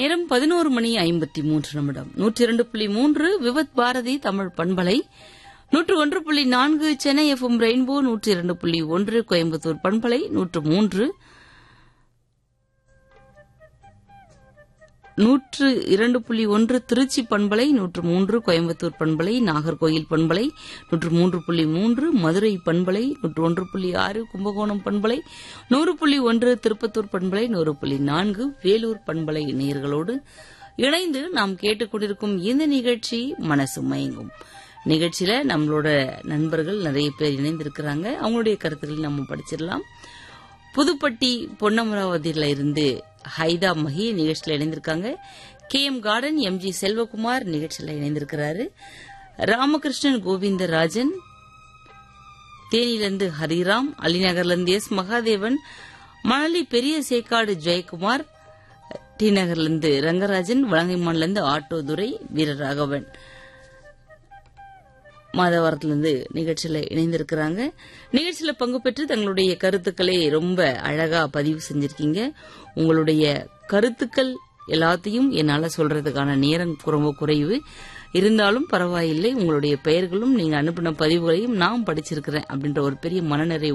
நேரம் பதினோரு மணி ஐம்பத்தி மூன்று நிமிடம் நூற்றி இரண்டு புள்ளி மூன்று விவத் பாரதி தமிழ் பண்பலை நூற்று ஒன்று புள்ளி நான்கு சென்னை எஃப்எம் ரெயின்போ நூற்றி இரண்டு புள்ளி ஒன்று கோயம்புத்தூர் பண்பலை நூற்று மூன்று நூற்று இரண்டு புள்ளி ஒன்று திருச்சி பண்பலை நூற்று மூன்று கோயம்புத்தூர் பண்பலை நாகர்கோயில் பண்பலை நூற்று மூன்று புள்ளி மூன்று மதுரை பண்பலை நூற்று ஒன்று புள்ளி ஆறு கும்பகோணம் பண்பலை நூறு புள்ளி ஒன்று திருப்பத்தூர் பண்பலை நூறு புள்ளி நான்கு வேலூர் பண்பலை நேயர்களோடு இணைந்து நாம் கேட்டுக்கொண்டிருக்கும் இந்த நிகழ்ச்சி மனசு மயங்கும் நிகழ்ச்சியில நம்மளோட நண்பர்கள் நிறைய பேர் இணைந்திருக்கிறாங்க அவங்களுடைய கருத்துக்களை நம்ம படிச்சிடலாம் புதுப்பட்டி பொன்னமராவதியில இருந்து ஹைதா மஹி நிகழ்ச்சியில் இணைந்திருக்காங்க K M garden M G Selvakumar நிகழ்ச்சியில் இணைந்திருக்கிறாரு ராமகிருஷ்ணன் கோவிந்தராஜன் தேனியிலிருந்து ஹரிராம் அலிநகர்லேருந்து எஸ் மகாதேவன் மணலி பெரிய சேக்காடு ஜெயக்குமார் டி நகர்லேருந்து ரங்கராஜன் வலங்கைமான்லேருந்து ஆட்டோதுரை வீரராகவன் மாதவாரத்திலிருந்து நிகழ்ச்சியில இணைந்திருக்கிறாங்க நிகழ்ச்சியில பங்கு பெற்று தங்களுடைய கருத்துக்களை ரொம்ப அழகா பதிவு செஞ்சிருக்கீங்க உங்களுடைய கருத்துக்கள் எல்லாத்தையும் என்னால சொல்றதுக்கான நேரம் ரொம்ப குறைவு இருந்தாலும் பரவாயில்லை உங்களுடைய பெயர்களும் நீங்க அனுப்பின பதிவுகளையும் நான் படிச்சிருக்கிறேன் அப்படின்ற ஒரு பெரிய மனநிறை